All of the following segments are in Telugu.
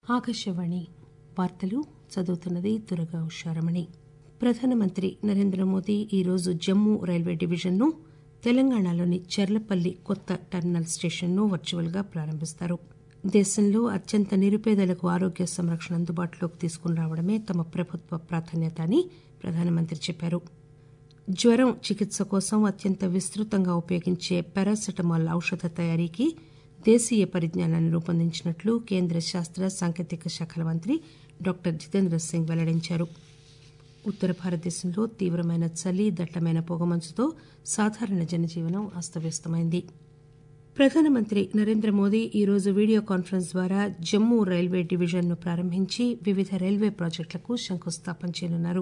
ఆకాశవాణి వార్తలు చదువుతున్నది దుర్గా ఉషారమణి ప్రధానమంత్రి నరేంద్ర మోదీ ఈరోజు జమ్మూ రైల్వే డివిజన్ను తెలంగాణలోని చర్లపల్లి కొత్త టెర్మినల్ స్టేషన్ను వర్చువల్ గా ప్రారంభిస్తారు దేశంలో అత్యంత నిరుపేదలకు ఆరోగ్య సంరక్షణ అందుబాటులోకి తీసుకుని రావడమే తమ ప్రభుత్వ ప్రాధాన్యత అని ప్రధానమంత్రి చెప్పారు జ్వరం చికిత్స కోసం అత్యంత విస్తృతంగా ఉపయోగించే పారాసెటమాల్ ఔషధ తయారీకి దేశీయ పరిజ్ఞానాన్ని రూపొందించినట్లు కేంద్ర శాస్త్ర సాంకేతిక శాఖల మంత్రి డాక్టర్ జితేంద్ర సింగ్ వెల్లడించారు ఉత్తర భారతదేశంలో తీవ్రమైన చలి దట్టమైన పొగమంచుతో సాధారణ జనజీవనం అస్తవ్యస్తమైంది ప్రధానమంత్రి నరేంద్ర మోదీ ఈరోజు వీడియో కాన్ఫరెన్స్ ద్వారా జమ్మూ రైల్వే డివిజన్ను ప్రారంభించి వివిధ రైల్వే ప్రాజెక్టులకు శంకుస్థాపన చేయనున్నారు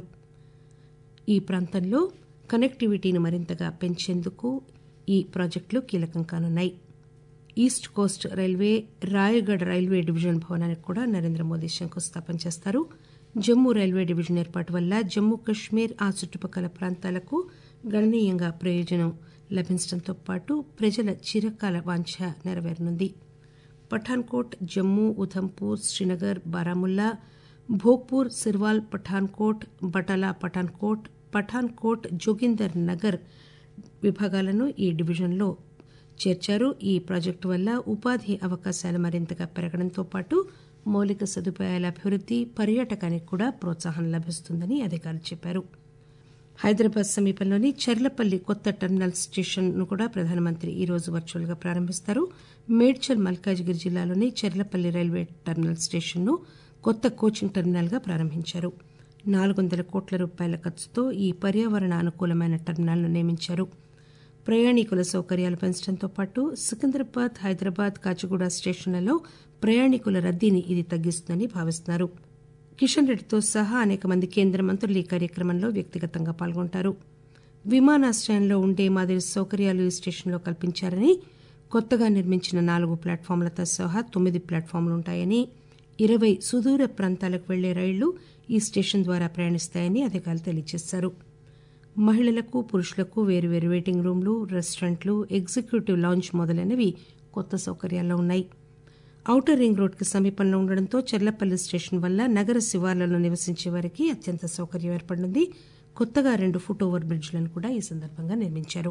ఈ ప్రాంతంలో కనెక్టివిటీని మరింతగా పెంచేందుకు ఈ ప్రాజెక్టులు కీలకం కానున్నాయి East Coast Railway Rayagada railway division భవనానికి కూడా నరేంద్ర మోదీ శంకుస్థాపన చేస్తారు జమ్మూ రైల్వే డివిజన్ ఏర్పాటు వల్ల జమ్మూ కశ్మీర్ ఆ చుట్టుపక్కల ప్రాంతాలకు గణనీయంగా ప్రయోజనం లభించడంతో పాటు ప్రజల చిరకాల వాంఛ నెరవేరనుంది పఠాన్కోట్ జమ్మూ ఉధంపూర్ శ్రీనగర్ బారాముల్లా భోగ్పూర్ సిర్వాల్ పఠాన్కోట్ బటాలా పఠాన్కోట్ పఠాన్కోట్ జోగిందర్ నగర్ విభాగాలను ఈ డివిజన్లో చేర్చారు ఈ ప్రాజెక్టు వల్ల ఉపాధి అవకాశాలు మరింతగా పెరగడంతో పాటు మౌలిక సదుపాయాల అభివృద్ది పర్యాటకానికి కూడా ప్రోత్సాహం లభిస్తుందని అధికారులు చెప్పారు హైదరాబాద్ సమీపంలోని చర్లపల్లి కొత్త టెర్మినల్ స్టేషన్ ను కూడా ప్రధానమంత్రి ఈ రోజు వర్చువల్ గా ప్రారంభిస్తారు మేడ్చల్ మల్కాజ్గిరి జిల్లాలోని చర్లపల్లి రైల్వే టెర్మినల్ స్టేషన్ ను కొత్త కోచింగ్ టెర్మినల్ గా ప్రారంభించారు నాలుగు వందల కోట్ల రూపాయల ఖర్చుతో ఈ పర్యావరణ అనుకూలమైన టెర్మినల్ ను నిర్మించారు ప్రయాణికుల సౌకర్యాలు పెంచడంతో పాటు సికింద్రాబాద్ హైదరాబాద్ కాచిగూడ స్టేషన్లలో ప్రయాణికుల రద్దీని ఇది తగ్గిస్తుందని భావిస్తున్నారు కిషన్ రెడ్డితో సహా అనేక మంది కేంద్ర మంత్రులు ఈ కార్యక్రమంలో వ్యక్తిగతంగా పాల్గొంటారు విమానాశ్రయంలో ఉండే మాదిరి సౌకర్యాలు ఈ స్టేషన్లో కల్పించారని కొత్తగా నిర్మించిన నాలుగు ప్లాట్ఫామ్లతో సహా తొమ్మిది ప్లాట్ఫామ్లు ఉంటాయని ఇరవై సుదూర ప్రాంతాలకు వెళ్లే రైళ్లు ఈ స్టేషన్ ద్వారా ప్రయాణిస్తాయని అధికారులు తెలియజేశారు మహిళలకు పురుషులకు వేరువేరు వెయిటింగ్ రూమ్లు రెస్టారెంట్లు ఎగ్జిక్యూటివ్ లాంజ్ మొదలైనవి కొత్త సౌకర్యాల్లో ఉన్నాయి ఔటర్ రింగ్ రోడ్డుకి సమీపంలో ఉండడంతో చెర్లపల్లి స్టేషన్ వల్ల నగర శివార్లలో నివసించే వారికి అత్యంత సౌకర్యం ఏర్పడింది కొత్తగా రెండు ఫుట్ ఓవర్ బ్రిడ్జ్లను కూడా ఈ సందర్భంగా నిర్మించారు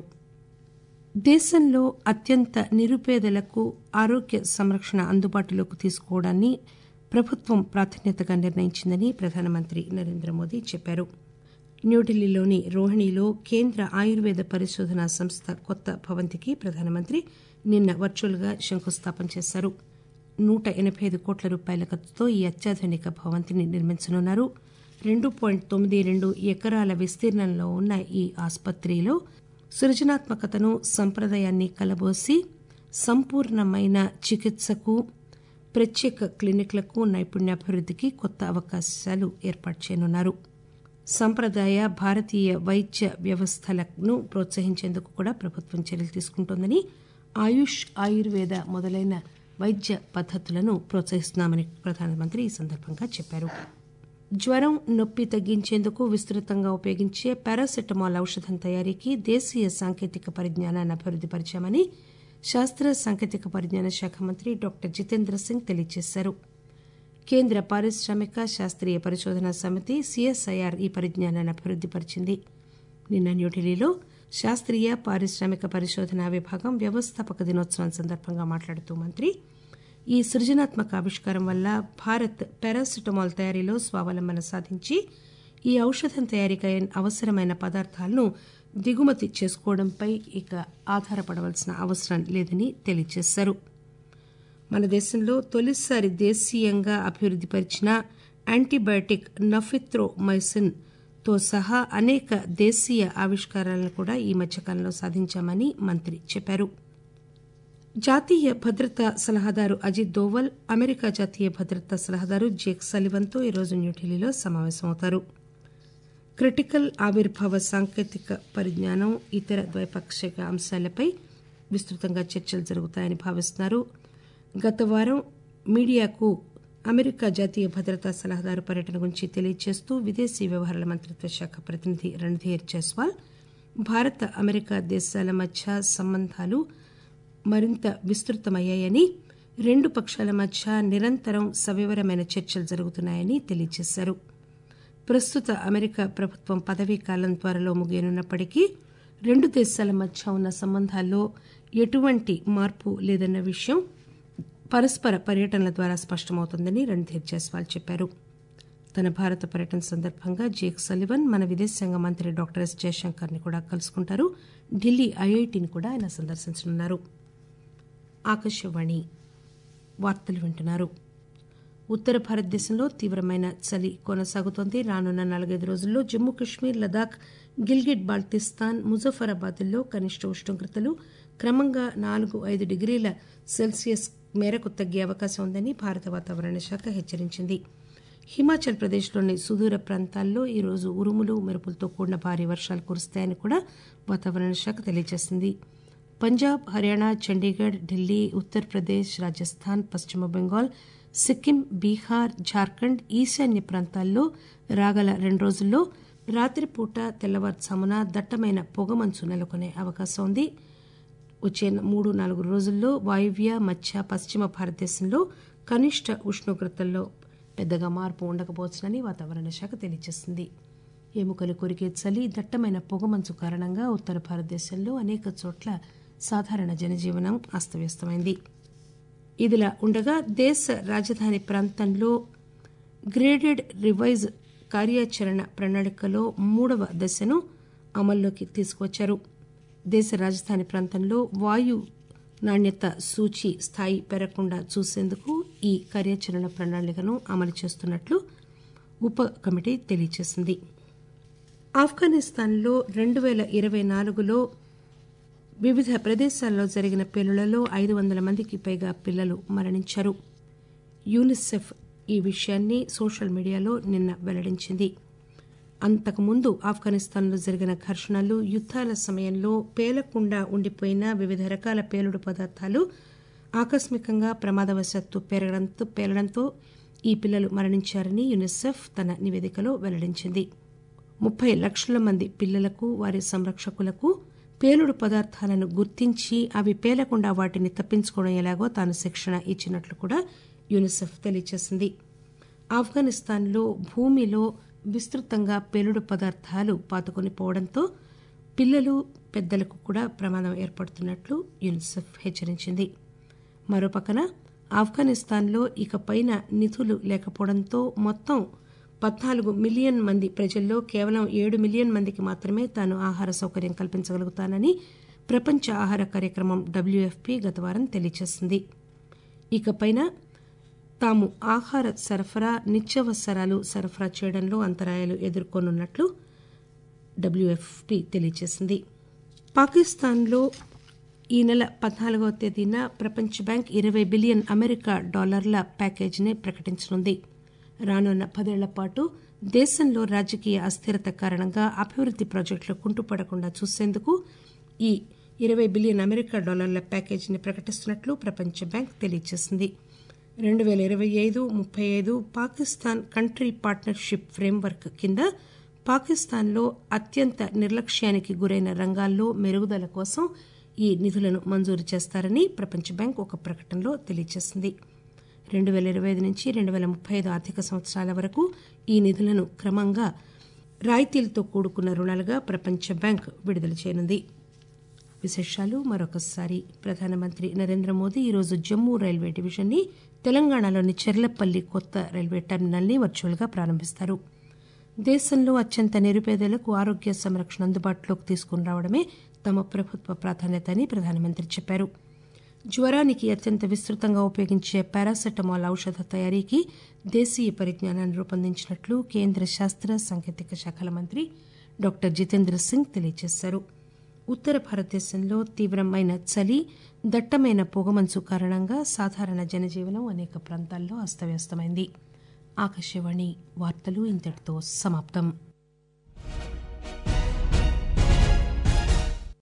దేశంలో అత్యంత నిరుపేదలకు ఆరోగ్య సంరక్షణ అందుబాటులోకి తీసుకోవడాన్ని ప్రభుత్వం ప్రాధాన్యతగా నిర్ణయించిందని ప్రధానమంత్రి నరేంద్ర మోదీ చెప్పారు న్యూఢిల్లీలోని రోహిణిలో కేంద్ర ఆయుర్వేద పరిశోధనా సంస్థ కొత్త భవంతికి ప్రధానమంత్రి నిన్న వర్చువల్ గా శంకుస్థాపన చేశారు నూట ఎనబై ఐదు కోట్ల రూపాయల ఖర్చుతో ఈ అత్యాధునిక భవంతిని నిర్మించనున్నారు రెండు పాయింట్ తొమ్మిది రెండు ఎకరాల విస్తీర్ణంలో ఉన్న ఈ ఆసుపత్రిలో సృజనాత్మకతను సంప్రదాయాన్ని కలబోసి సంపూర్ణమైన చికిత్సకు ప్రత్యేక క్లినిక్లకు నైపుణ్యాభివృద్దికి కొత్త అవకాశాలు ఏర్పాటు చేయనున్నారు సంప్రదాయ భారతీయ వైద్య వ్యవస్థలను ప్రోత్సహించేందుకు కూడా ప్రభుత్వం చర్యలు తీసుకుంటోందని ఆయుష్ ఆయుర్వేద మొదలైన వైద్య పద్దతులను ప్రోత్సహిస్తున్నామని ప్రధానమంత్రి ఈ సందర్భంగా చెప్పారు జ్వరం నొప్పి తగ్గించేందుకు విస్తృతంగా ఉపయోగించే పారాసెటమాల్ ఔషధం తయారీకి దేశీయ సాంకేతిక పరిజ్ఞానాన్ని అభివృద్ది పరిచామని శాస్త్ర సాంకేతిక పరిజ్ఞాన శాఖ మంత్రి డాక్టర్ జితేంద్ర సింగ్ తెలియజేశారు కేంద్ర పారిశ్రామిక శాస్త్రీయ పరిశోధనా సమితి సిఎస్ఐఆర్ ఈ పరిజ్ఞానాన్ని అభివృద్ది పరిచింది నిన్న న్యూఢిల్లీలో శాస్త్రీయ పారిశ్రామిక పరిశోధనా విభాగం వ్యవస్థాపక దినోత్సవం సందర్భంగా మాట్లాడుతూ మంత్రి ఈ సృజనాత్మక ఆవిష్కారం వల్ల భారత్ పారాసిటమాల్ తయారీలో స్వావలంబన సాధించి ఈ ఔషధం తయారీకి అవసరమైన పదార్థాలను దిగుమతి చేసుకోవడంపై ఇక ఆధారపడవలసిన అవసరం లేదని తెలియజేశారు మన దేశంలో తొలిసారి దేశీయంగా అభివృద్ది పరిచిన యాంటీబయాటిక్ నఫిత్రోమైసిన్ తో సహా అనేక దేశీయ ఆవిష్కారాలను కూడా ఈ మధ్యకాలంలో సాధించామని మంత్రి చెప్పారు జాతీయ భద్రతా సలహాదారు అజిత్ దోవల్ అమెరికా జాతీయ భద్రతా సలహాదారు జేక్ సలివన్తో ఈరోజు న్యూఢిల్లీలో సమావేశమవుతారు క్రిటికల్ ఆవిర్భావ సాంకేతిక పరిజ్ఞానం ఇతర ద్వైపాక్షిక అంశాలపై విస్తృతంగా చర్చలు జరుగుతాయని భావిస్తున్నారు గత వారం మీడియాకు అమెరికా జాతీయ భద్రతా సలహాదారు పర్యటన గురించి తెలియజేస్తూ విదేశీ వ్యవహారాల మంత్రిత్వ శాఖ ప్రతినిధి రణ్ధీర్ జైస్వాల్ భారత అమెరికా దేశాల మధ్య సంబంధాలు మరింత విస్తృతమయ్యాయని రెండు పక్షాల మధ్య నిరంతరం సవివరమైన చర్చలు జరుగుతున్నాయని తెలియజేశారు ప్రస్తుత అమెరికా ప్రభుత్వం పదవీ కాలం త్వరలో ముగియనున్నప్పటికీ రెండు దేశాల మధ్య ఉన్న సంబంధాల్లో ఎటువంటి మార్పు లేదన్న విషయం పరస్పర పర్యటనల ద్వారా స్పష్టమవుతోందని రణ్ధీర్ జైస్వాల్ చెప్పారు తన భారత పర్యటన సందర్భంగా జేక్ సలివన్ మన విదేశాంగ మంత్రి డాక్టర్ ఎస్ జయశంకర్ ని కూడా కలుసుకుంటారు ఢిల్లీ ఐఐటిని కూడా ఆయన సందర్శించనున్నారు ఆకాశవాణి వార్తలు వింటున్నారు ఉత్తర భారతదేశంలో తీవ్రమైన చలి కొనసాగుతోంది రానున్న నాలుగైదు రోజుల్లో జమ్మూ కశ్మీర్ లదాఖ్ గిల్గిట్ బాల్టిస్తాన్ ముజఫరాబాద్లో కనిష్ట ఉష్ణోగ్రతలు క్రమంగా నాలుగు ఐదు డిగ్రీల సెల్సియస్ మేరకు తగ్గే అవకాశం ఉందని భారత వాతావరణ శాఖ హెచ్చరించింది హిమాచల్ ప్రదేశ్లోని సుదూర ప్రాంతాల్లో ఈరోజు ఉరుములు మెరుపులతో కూడిన భారీ వర్షాలు కురుస్తాయని కూడా వాతావరణ శాఖ తెలియజేసింది పంజాబ్ హర్యానా చండీగఢ్ ఢిల్లీ ఉత్తరప్రదేశ్ రాజస్థాన్ పశ్చిమ బెంగాల్ సిక్కిం బీహార్ జార్ఖండ్ ఈశాన్య ప్రాంతాల్లో రాగల రెండు రోజుల్లో రాత్రిపూట తెల్లవారుజామున దట్టమైన పొగమంచు నెలకొనే అవకాశం ఉంది వచ్చే మూడు నాలుగు రోజుల్లో వాయువ్య మధ్య పశ్చిమ భారతదేశంలో కనిష్ట ఉష్ణోగ్రతల్లో పెద్దగా మార్పు ఉండకపోవచ్చునని వాతావరణ శాఖ తెలియజేసింది ఎముకలు కొరికే చలి దట్టమైన పొగమంచు కారణంగా ఉత్తర భారతదేశంలో అనేక చోట్ల సాధారణ జనజీవనం అస్తవ్యస్తమైంది ఇదిలా ఉండగా దేశ రాజధాని ప్రాంతంలో గ్రేడెడ్ రివైజ్ కార్యాచరణ ప్రణాళికలో మూడవ దశను అమల్లోకి తీసుకువచ్చారు దేశ రాజధాని ప్రాంతంలో వాయు నాణ్యత సూచి స్థాయి పెరగకుండా చూసేందుకు ఈ కార్యాచరణ ప్రణాళికను అమలు చేస్తున్నట్లు ఉప కమిటీ తెలియజేసింది ఆఫ్ఘనిస్తాన్లో రెండు పేల ఇరవై నాలుగులో వివిధ ప్రదేశాల్లో జరిగిన పేలుళ్లలో ఐదు వందల మందికి పైగా పిల్లలు మరణించారు యూనిసెఫ్ ఈ విషయాన్ని సోషల్ మీడియాలో నిన్న వెల్లడించింది అంతకుముందు ఆఫ్ఘనిస్తాన్లో జరిగిన ఘర్షణలు యుద్దాల సమయంలో పేలకుండా ఉండిపోయిన వివిధ రకాల పేలుడు పదార్థాలు ఆకస్మికంగా ప్రమాదవశాత్తు పేరడంతో పేలడంతో ఈ పిల్లలు మరణించారని యునిసెఫ్ తన నివేదికలో వెల్లడించింది ముప్పై లక్షల మంది పిల్లలకు వారి సంరక్షకులకు పేలుడు పదార్థాలను గుర్తించి అవి పేలకుండా వాటిని తప్పించుకోవడం ఎలాగో తాను శిక్షణ ఇచ్చినట్లు కూడా యూనిసెఫ్ తెలియజేసింది ఆఫ్ఘనిస్తాన్లో భూమిలో విస్తృతంగా పేలుడు పదార్థాలు పాతుకొని పోవడంతో పిల్లలు పెద్దలకు కూడా ప్రమాదం ఏర్పడుతున్నట్లు యూనిసెఫ్ హెచ్చరించింది మరోపక్కన ఆఫ్ఘనిస్తాన్లో ఇకపైన నిధులు లేకపోవడంతో మొత్తం పద్నాలుగు మిలియన్ మంది ప్రజల్లో కేవలం ఏడు మిలియన్ మందికి మాత్రమే తాను ఆహార సౌకర్యం కల్పించగలుగుతానని ప్రపంచ ఆహార కార్యక్రమం డబ్ల్యూఎఫ్పీ గత వారం తెలియజేసింది ఇకపైన తాము ఆహార సరఫరా నిత్యావసరాలు సరఫరా చేయడంలో అంతరాయాలు ఎదుర్కొనున్నట్లు డబ్ల్యూఎఫ్పీ తెలియజేసింది పాకిస్తాన్లో ఈ నెల పద్నాలుగవ తేదీన ప్రపంచ బ్యాంక్ ఇరవై బిలియన్ అమెరికా డాలర్ల ప్యాకేజీని ప్రకటించనుంది రానున్న పదేళ్ల పాటు దేశంలో రాజకీయ అస్థిరత కారణంగా అభివృద్ది ప్రాజెక్టులు కుంటుపడకుండా చూసేందుకు ఈ ఇరవై బిలియన్ అమెరికా డాలర్ల ప్యాకేజీని ప్రకటిస్తున్నట్లు ప్రపంచ బ్యాంక్ తెలియజేసింది రెండు పేల ఇరవై ఐదు ముప్పై ఐదు పాకిస్తాన్ కంట్రీ పార్ట్నర్షిప్ ఫ్రేమ్వర్క్ కింద పాకిస్తాన్లో అత్యంత నిర్లక్ష్యానికి గురైన రంగాల్లో మెరుగుదల కోసం ఈ నిధులను మంజూరు చేస్తారని ప్రపంచ బ్యాంక్ ఒక ప్రకటనలో తెలియజేసింది రెండు పేల ఇరవై ఐదు నుంచి రెండు పేల ముప్పై ఐదు ఆర్థిక సంవత్సరాల వరకు ఈ నిధులను క్రమంగా రాయితీలతో కూడుకున్న రుణాలుగా ప్రపంచ బ్యాంక్ విడుదల చేయనుంది విశేషాలు మరొకసారి ప్రధానమంత్రి నరేంద్ర మోదీ ఈరోజు జమ్మూ రైల్వే డివిజన్ ని తెలంగాణలోని చెర్లపల్లి కొత్త రైల్వే టెర్మినల్ ని వర్చువల్ గా ప్రారంభిస్తారు దేశంలో అత్యంత నిరుపేదలకు ఆరోగ్య సంరక్షణ అందుబాటులోకి తీసుకుని రావడమే తమ ప్రభుత్వ ప్రాధాన్యత అని ప్రధానమంత్రి చెప్పారు జ్వరానికి అత్యంత విస్తృతంగా ఉపయోగించే పారాసెటమాల్ ఔషధ తయారీకి దేశీయ పరిజ్ఞానాన్ని రూపొందించినట్లు కేంద్ర శాస్త్ర సాంకేతిక శాఖల మంత్రి డాక్టర్ జితేంద్ర సింగ్ తెలియజేశారు ఉత్తర భారతదేశంలో తీవ్రమైన చలి దట్టమైన పొగమంచు కారణంగా సాధారణ జనజీవనం అనేక ప్రాంతాల్లో అస్తవ్యస్తమైంది ఆకాశవాణి వార్తలు ఇంతటితో సమాప్తం